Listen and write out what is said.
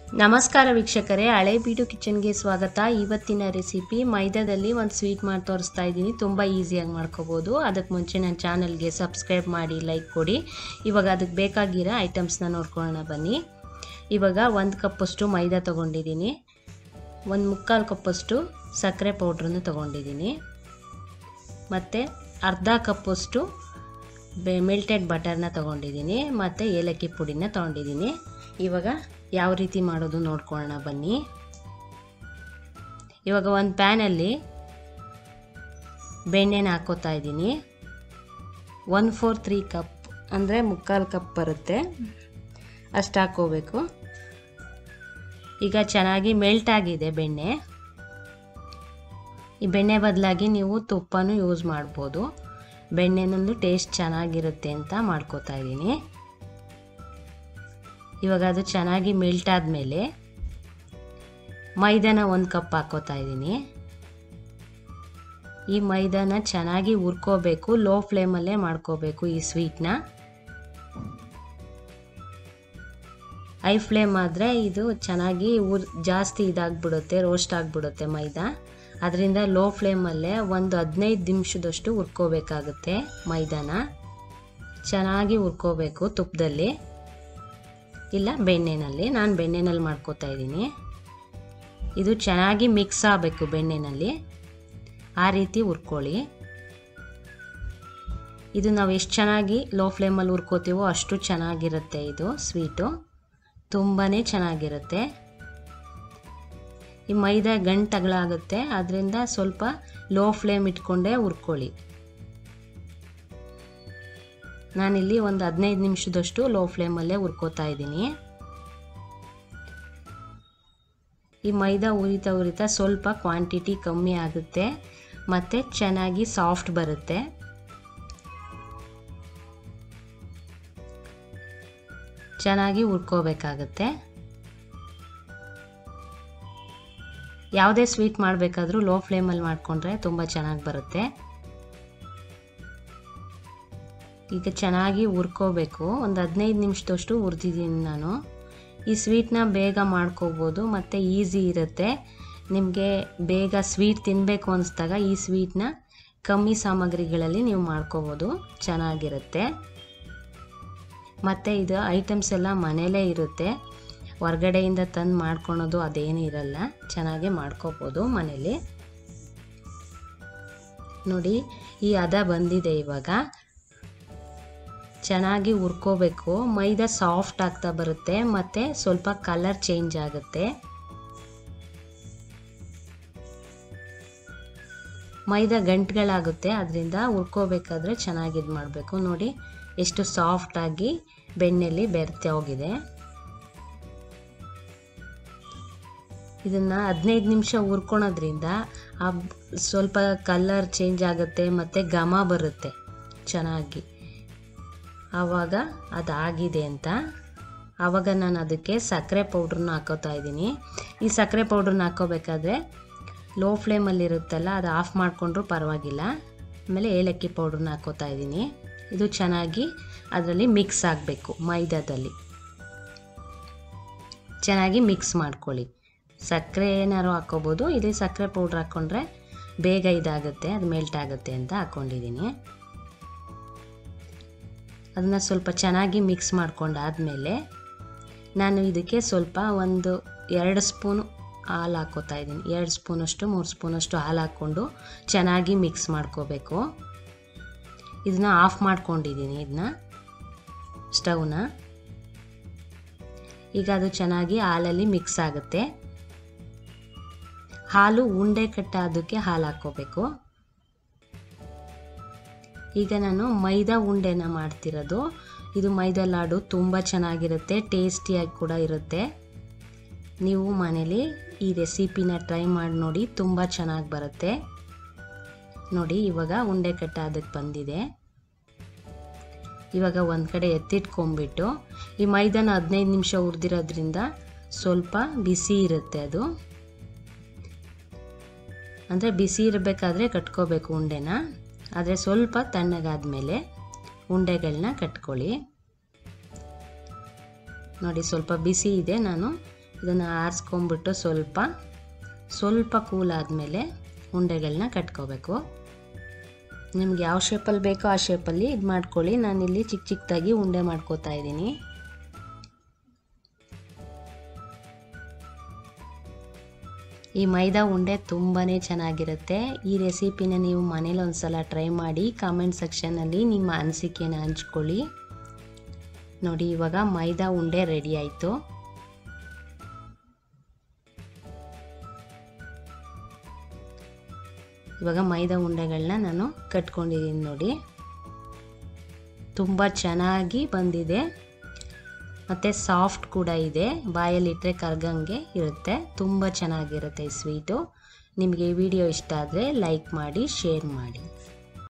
ನಮಸ್ಕಾರ ವೀಕ್ಷಕರೇ ಹಳೆ ಬೀಡು ಕಿಚನ್ಗೆ ಸ್ವಾಗತ ಇವತ್ತಿನ ರೆಸಿಪಿ ಮೈದಾದಲ್ಲಿ ಒಂದು ಸ್ವೀಟ್ ಮಾಡಿ ತೋರಿಸ್ತಾ ಇದ್ದೀನಿ ತುಂಬ ಈಸಿಯಾಗಿ ಮಾಡ್ಕೋಬೋದು ಅದಕ್ಕೆ ಮುಂಚೆ ನನ್ನ ಚಾನಲ್ಗೆ ಸಬ್ಸ್ಕ್ರೈಬ್ ಮಾಡಿ ಲೈಕ್ ಕೊಡಿ ಇವಾಗ ಅದಕ್ಕೆ ಬೇಕಾಗಿರೋ ಐಟಮ್ಸ್ನ ನೋಡ್ಕೊಳ್ಳೋಣ ಬನ್ನಿ ಇವಾಗ ಒಂದು ಕಪ್ಪಷ್ಟು ಮೈದಾ ತೊಗೊಂಡಿದ್ದೀನಿ ಒಂದು ಮುಕ್ಕಾಲು ಕಪ್ಪಷ್ಟು ಸಕ್ಕರೆ ಪೌಡ್ರನ್ನು ತೊಗೊಂಡಿದ್ದೀನಿ ಮತ್ತು ಅರ್ಧ ಕಪ್ಪಷ್ಟು ಬೆ ಮೆಲ್ಟೆಡ್ ಬಟರ್ನ ತೊಗೊಂಡಿದ್ದೀನಿ ಮತ್ತು ಏಲಕ್ಕಿ ಪುಡಿನ ತೊಗೊಂಡಿದ್ದೀನಿ ಇವಾಗ ಯಾವ ರೀತಿ ಮಾಡೋದು ನೋಡ್ಕೊಳ್ಳೋಣ ಬನ್ನಿ ಇವಾಗ ಒಂದು ಪ್ಯಾನಲ್ಲಿ ಬೆಣ್ಣೆನ ಹಾಕೋತಾ ಇದ್ದೀನಿ ಒನ್ ಫೋರ್ ತ್ರೀ ಕಪ್ ಅಂದರೆ ಮುಕ್ಕಾಲು ಕಪ್ ಬರುತ್ತೆ ಅಷ್ಟು ಹಾಕೋಬೇಕು ಈಗ ಚೆನ್ನಾಗಿ ಮೆಲ್ಟ್ ಆಗಿದೆ ಬೆಣ್ಣೆ ಈ ಬೆಣ್ಣೆ ಬದಲಾಗಿ ನೀವು ತುಪ್ಪನೂ ಯೂಸ್ ಮಾಡ್ಬೋದು ಬೆಣ್ಣೆನೊಂದು ಟೇಸ್ಟ್ ಚೆನ್ನಾಗಿರುತ್ತೆ ಅಂತ ಮಾಡ್ಕೋತಾ ಇದ್ದೀನಿ ಇವಾಗ ಅದು ಚೆನ್ನಾಗಿ ಮೆಲ್ಟ್ ಆದಮೇಲೆ ಮೈದಾನ ಒಂದು ಕಪ್ ಹಾಕೋತಾ ಇದ್ದೀನಿ ಈ ಮೈದಾನ ಚೆನ್ನಾಗಿ ಹುರ್ಕೋಬೇಕು ಲೋ ಫ್ಲೇಮಲ್ಲೇ ಮಾಡ್ಕೋಬೇಕು ಈ ಸ್ವೀಟ್ನ ಹೈ ಫ್ಲೇಮ್ ಆದರೆ ಇದು ಚೆನ್ನಾಗಿ ಉರ್ ಜಾಸ್ತಿ ಇದಾಗ್ಬಿಡುತ್ತೆ ರೋಸ್ಟ್ ಆಗಿಬಿಡುತ್ತೆ ಮೈದಾ ಅದರಿಂದ ಲೋ ಫ್ಲೇಮಲ್ಲೇ ಒಂದು ಹದಿನೈದು ನಿಮಿಷದಷ್ಟು ಹುರ್ಕೋಬೇಕಾಗುತ್ತೆ ಮೈದಾನ ಚೆನ್ನಾಗಿ ಹುರ್ಕೋಬೇಕು ತುಪ್ಪದಲ್ಲಿ ಇಲ್ಲ ಬೆಣ್ಣೆನಲ್ಲಿ ನಾನು ಬೆಣ್ಣೆನಲ್ಲಿ ಮಾಡ್ಕೋತಾ ಇದ್ದೀನಿ ಇದು ಚೆನ್ನಾಗಿ ಮಿಕ್ಸ್ ಆಗಬೇಕು ಬೆಣ್ಣೆನಲ್ಲಿ ಆ ರೀತಿ ಹುರ್ಕೊಳ್ಳಿ ಇದು ನಾವು ಎಷ್ಟು ಚೆನ್ನಾಗಿ ಲೋ ಫ್ಲೇಮಲ್ಲಿ ಹುರ್ಕೋತೀವೋ ಅಷ್ಟು ಚೆನ್ನಾಗಿರುತ್ತೆ ಇದು ಸ್ವೀಟು ತುಂಬಾ ಚೆನ್ನಾಗಿರುತ್ತೆ ಈ ಮೈದಾ ಗಂಟಗಳಾಗುತ್ತೆ ಅದರಿಂದ ಸ್ವಲ್ಪ ಲೋ ಫ್ಲೇಮ್ ಇಟ್ಕೊಂಡೇ ಹುರ್ಕೊಳ್ಳಿ ನಾನಿಲ್ಲಿ ಒಂದು ಹದಿನೈದು ನಿಮಿಷದಷ್ಟು ಲೋ ಫ್ಲೇಮಲ್ಲೇ ಹುರ್ಕೋತಾ ಇದ್ದೀನಿ ಈ ಮೈದಾ ಉರಿತಾ ಉರಿತಾ ಸ್ವಲ್ಪ ಕ್ವಾಂಟಿಟಿ ಕಮ್ಮಿ ಆಗುತ್ತೆ ಮತ್ತು ಚೆನ್ನಾಗಿ ಸಾಫ್ಟ್ ಬರುತ್ತೆ ಚೆನ್ನಾಗಿ ಹುರ್ಕೋಬೇಕಾಗತ್ತೆ ಯಾವುದೇ ಸ್ವೀಟ್ ಮಾಡಬೇಕಾದ್ರೂ ಲೋ ಫ್ಲೇಮಲ್ಲಿ ಮಾಡಿಕೊಂಡ್ರೆ ತುಂಬ ಚೆನ್ನಾಗಿ ಬರುತ್ತೆ ಈಗ ಚೆನ್ನಾಗಿ ಹುರ್ಕೋಬೇಕು ಒಂದು ಹದಿನೈದು ನಿಮಿಷದಷ್ಟು ಹುರಿದಿದ್ದೀನಿ ನಾನು ಈ ಸ್ವೀಟ್ನ ಬೇಗ ಮಾಡ್ಕೋಬೋದು ಮತ್ತು ಈಸಿ ಇರುತ್ತೆ ನಿಮಗೆ ಬೇಗ ಸ್ವೀಟ್ ತಿನ್ನಬೇಕು ಅನಿಸ್ದಾಗ ಈ ಸ್ವೀಟ್ನ ಕಮ್ಮಿ ಸಾಮಗ್ರಿಗಳಲ್ಲಿ ನೀವು ಮಾಡ್ಕೋಬೋದು ಚೆನ್ನಾಗಿರುತ್ತೆ ಮತ್ತು ಇದು ಐಟಮ್ಸ್ ಎಲ್ಲ ಮನೇಲೇ ಇರುತ್ತೆ ಹೊರ್ಗಡೆಯಿಂದ ತಂದು ಮಾಡ್ಕೊಳೋದು ಅದೇನು ಇರಲ್ಲ ಚೆನ್ನಾಗಿ ಮಾಡ್ಕೋಬೋದು ಮನೇಲಿ ನೋಡಿ ಈ ಹದ ಬಂದಿದೆ ಇವಾಗ ಚೆನ್ನಾಗಿ ಹುರ್ಕೋಬೇಕು ಮೈದಾ ಸಾಫ್ಟ್ ಆಗ್ತಾ ಬರುತ್ತೆ ಮತ್ತು ಸ್ವಲ್ಪ ಕಲರ್ ಚೇಂಜ್ ಆಗುತ್ತೆ ಮೈದಾ ಗಂಟುಗಳಾಗುತ್ತೆ ಅದರಿಂದ ಹುರ್ಕೋಬೇಕಾದ್ರೆ ಚೆನ್ನಾಗಿ ಇದು ಮಾಡಬೇಕು ನೋಡಿ ಎಷ್ಟು ಸಾಫ್ಟಾಗಿ ಬೆಣ್ಣೆಲಿ ಬೆರ್ತೆ ಹೋಗಿದೆ ಇದನ್ನು ಹದಿನೈದು ನಿಮಿಷ ಹುರ್ಕೊಳೋದ್ರಿಂದ ಆ ಸ್ವಲ್ಪ ಕಲರ್ ಚೇಂಜ್ ಆಗುತ್ತೆ ಮತ್ತು ಘಮ ಬರುತ್ತೆ ಚೆನ್ನಾಗಿ ಆವಾಗ ಅದಾಗಿದೆ ಅಂತ ಆವಾಗ ನಾನು ಅದಕ್ಕೆ ಸಕ್ಕರೆ ಪೌಡ್ರನ್ನ ಹಾಕೋತಾ ಇದ್ದೀನಿ ಈ ಸಕ್ಕರೆ ಪೌಡ್ರನ್ನ ಹಾಕೋಬೇಕಾದ್ರೆ ಲೋ ಫ್ಲೇಮಲ್ಲಿರುತ್ತಲ್ಲ ಅದು ಆಫ್ ಮಾಡಿಕೊಂಡ್ರೂ ಪರವಾಗಿಲ್ಲ ಆಮೇಲೆ ಏಲಕ್ಕಿ ಪೌಡ್ರನ್ನ ಹಾಕೋತಾ ಇದ್ದೀನಿ ಇದು ಚೆನ್ನಾಗಿ ಅದರಲ್ಲಿ ಮಿಕ್ಸ್ ಆಗಬೇಕು ಮೈದಾದಲ್ಲಿ ಚೆನ್ನಾಗಿ ಮಿಕ್ಸ್ ಮಾಡ್ಕೊಳ್ಳಿ ಸಕ್ಕರೆ ಏನಾದ್ರು ಹಾಕ್ಕೋಬೋದು ಇಲ್ಲಿ ಸಕ್ಕರೆ ಪೌಡ್ರ್ ಹಾಕ್ಕೊಂಡ್ರೆ ಬೇಗ ಇದಾಗುತ್ತೆ ಅದು ಮೆಲ್ಟ್ ಆಗುತ್ತೆ ಅಂತ ಹಾಕ್ಕೊಂಡಿದ್ದೀನಿ ಅದನ್ನು ಸ್ವಲ್ಪ ಚೆನ್ನಾಗಿ ಮಿಕ್ಸ್ ಮಾಡ್ಕೊಂಡಾದಮೇಲೆ ನಾನು ಇದಕ್ಕೆ ಸ್ವಲ್ಪ ಒಂದು ಎರಡು ಸ್ಪೂನು ಹಾಲು ಹಾಕ್ಕೋತಾ ಇದ್ದೀನಿ ಎರಡು ಸ್ಪೂನಷ್ಟು ಮೂರು ಸ್ಪೂನಷ್ಟು ಹಾಲು ಹಾಕ್ಕೊಂಡು ಚೆನ್ನಾಗಿ ಮಿಕ್ಸ್ ಮಾಡ್ಕೋಬೇಕು ಇದನ್ನ ಆಫ್ ಮಾಡ್ಕೊಂಡಿದ್ದೀನಿ ಇದನ್ನ ಸ್ಟವ್ನ ಈಗ ಅದು ಚೆನ್ನಾಗಿ ಹಾಲಲ್ಲಿ ಮಿಕ್ಸ್ ಆಗುತ್ತೆ ಹಾಲು ಉಂಡೆ ಕಟ್ಟಾದಕ್ಕೆ ಹಾಲು ಹಾಕ್ಕೋಬೇಕು ಈಗ ನಾನು ಮೈದಾ ಉಂಡೆನ ಮಾಡ್ತಿರೋದು ಇದು ಮೈದಾ ಲಾಡು ತುಂಬ ಚೆನ್ನಾಗಿರುತ್ತೆ ಟೇಸ್ಟಿಯಾಗಿ ಕೂಡ ಇರುತ್ತೆ ನೀವು ಮನೇಲಿ ಈ ರೆಸಿಪಿನ ಟ್ರೈ ಮಾಡಿ ನೋಡಿ ತುಂಬ ಚೆನ್ನಾಗಿ ಬರುತ್ತೆ ನೋಡಿ ಇವಾಗ ಉಂಡೆ ಕಟ್ಟಾದಕ್ಕೆ ಬಂದಿದೆ ಇವಾಗ ಒಂದು ಕಡೆ ಎತ್ತಿಟ್ಕೊಂಬಿಟ್ಟು ಈ ಮೈದಾನ ಹದಿನೈದು ನಿಮಿಷ ಹುರಿದಿರೋದ್ರಿಂದ ಸ್ವಲ್ಪ ಬಿಸಿ ಇರುತ್ತೆ ಅದು ಅಂದರೆ ಬಿಸಿ ಇರಬೇಕಾದ್ರೆ ಕಟ್ಕೋಬೇಕು ಉಂಡೆನ ಆದರೆ ಸ್ವಲ್ಪ ತಣ್ಣಗಾದ್ಮೇಲೆ ಉಂಡೆಗಳನ್ನ ಕಟ್ಕೊಳ್ಳಿ ನೋಡಿ ಸ್ವಲ್ಪ ಬಿಸಿ ಇದೆ ನಾನು ಇದನ್ನು ಆರಿಸ್ಕೊಂಬಿಟ್ಟು ಸ್ವಲ್ಪ ಸ್ವಲ್ಪ ಕೂಲ್ ಆದಮೇಲೆ ಉಂಡೆಗಳನ್ನ ಕಟ್ಕೋಬೇಕು ನಿಮ್ಗೆ ಯಾವ ಶೇಪಲ್ಲಿ ಬೇಕೋ ಆ ಶೇಪಲ್ಲಿ ಇದು ಮಾಡ್ಕೊಳ್ಳಿ ನಾನಿಲ್ಲಿ ಚಿಕ್ಕ ಚಿಕ್ಕದಾಗಿ ಉಂಡೆ ಮಾಡ್ಕೋತಾ ಇದ್ದೀನಿ ಈ ಮೈದಾ ಉಂಡೆ ತುಂಬಾ ಚೆನ್ನಾಗಿರುತ್ತೆ ಈ ರೆಸಿಪಿನ ನೀವು ಮನೇಲಿ ಒಂದ್ಸಲ ಟ್ರೈ ಮಾಡಿ ಕಾಮೆಂಟ್ ಸೆಕ್ಷನಲ್ಲಿ ನಿಮ್ಮ ಅನಿಸಿಕೆನ ಹಂಚ್ಕೊಳ್ಳಿ ನೋಡಿ ಇವಾಗ ಮೈದಾ ಉಂಡೆ ರೆಡಿ ಆಯಿತು ಇವಾಗ ಮೈದಾ ಉಂಡೆಗಳನ್ನ ನಾನು ಕಟ್ಕೊಂಡಿದ್ದೀನಿ ನೋಡಿ ತುಂಬ ಚೆನ್ನಾಗಿ ಬಂದಿದೆ ಮತ್ತು ಸಾಫ್ಟ್ ಕೂಡ ಇದೆ ಬಾಯಲ್ಲಿಟ್ಟರೆ ಕರ್ಗಂಗೆ ಇರುತ್ತೆ ತುಂಬ ಚೆನ್ನಾಗಿರುತ್ತೆ ಈ ಸ್ವೀಟು ನಿಮಗೆ ಈ ವಿಡಿಯೋ ಇಷ್ಟ ಆದರೆ ಲೈಕ್ ಮಾಡಿ ಶೇರ್ ಮಾಡಿ